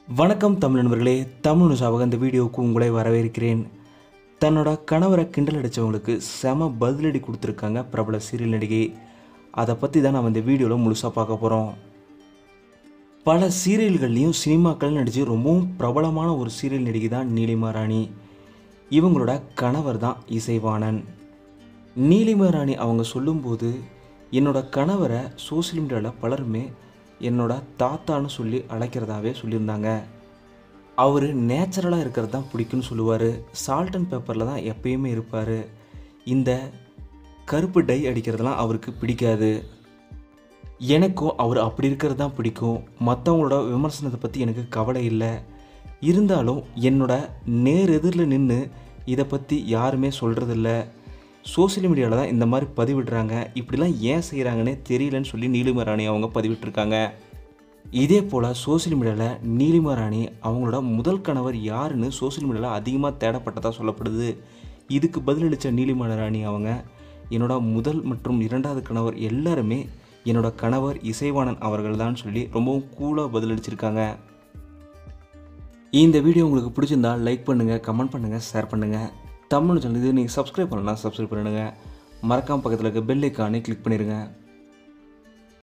வணக்கம் தமிழ் நண்பர்களே தமிழ் நியூஸாக இந்த வீடியோவுக்கு உங்களை வரவேற்கிறேன் தன்னோட கணவரை கிண்டல் அடித்தவங்களுக்கு செம பதிலடி கொடுத்துருக்காங்க பிரபல சீரியல் நடிகை அதை பற்றி தான் நம்ம இந்த வீடியோவில் முழுசாக பார்க்க போகிறோம் பல சீரியல்கள்லையும் சினிமாக்கள் நடித்து ரொம்பவும் பிரபலமான ஒரு சீரியல் நடிகை தான் நீலிமா ராணி இவங்களோட கணவர் தான் இசைவாணன் நீலிமா ராணி அவங்க சொல்லும்போது என்னோட கணவரை சோசியல் மீடியாவில் பலருமே என்னோட தாத்தான்னு சொல்லி அழைக்கிறதாவே சொல்லியிருந்தாங்க அவர் நேச்சுரலாக இருக்கிறது தான் பிடிக்கும்னு சொல்லுவார் சால்ட் அண்ட் பேப்பரில் தான் எப்பயுமே இருப்பார் இந்த கருப்பு டை அடிக்கிறதெல்லாம் அவருக்கு பிடிக்காது எனக்கும் அவர் அப்படி இருக்கிறது தான் பிடிக்கும் மற்றவங்களோட விமர்சனத்தை பற்றி எனக்கு கவலை இல்லை இருந்தாலும் என்னோட நேர் எதிரில் நின்று இதை பற்றி யாருமே சொல்கிறதில்ல சோஷியல் மீடியாவில் தான் இந்த மாதிரி பதிவிடுறாங்க இப்படிலாம் ஏன் செய்கிறாங்கன்னே தெரியலன்னு சொல்லி நீலிம ராணி அவங்க பதிவிட்டிருக்காங்க இதே போல் சோஷியல் மீடியாவில் நீலிமா ராணி அவங்களோட முதல் கணவர் யாருன்னு சோஷியல் மீடியாவில் அதிகமாக தேடப்பட்டதாக சொல்லப்படுது இதுக்கு பதிலளித்த நீலிமா ராணி அவங்க என்னோட முதல் மற்றும் இரண்டாவது கணவர் எல்லாருமே என்னோட கணவர் இசைவாணன் அவர்கள் தான் சொல்லி ரொம்பவும் கூலாக பதிலளிச்சிருக்காங்க இந்த வீடியோ உங்களுக்கு பிடிச்சிருந்தா லைக் பண்ணுங்கள் கமெண்ட் பண்ணுங்கள் ஷேர் பண்ணுங்கள் தமிழ் சேனல் இது நீங்கள் சப்ஸ்கிரைப் பண்ணலாம் சப்ஸ்கிரைப் பண்ணிடுங்க மறக்காம பக்கத்தில் இருக்க பெல் ஐக்கானே கிளிக் பண்ணிடுங்க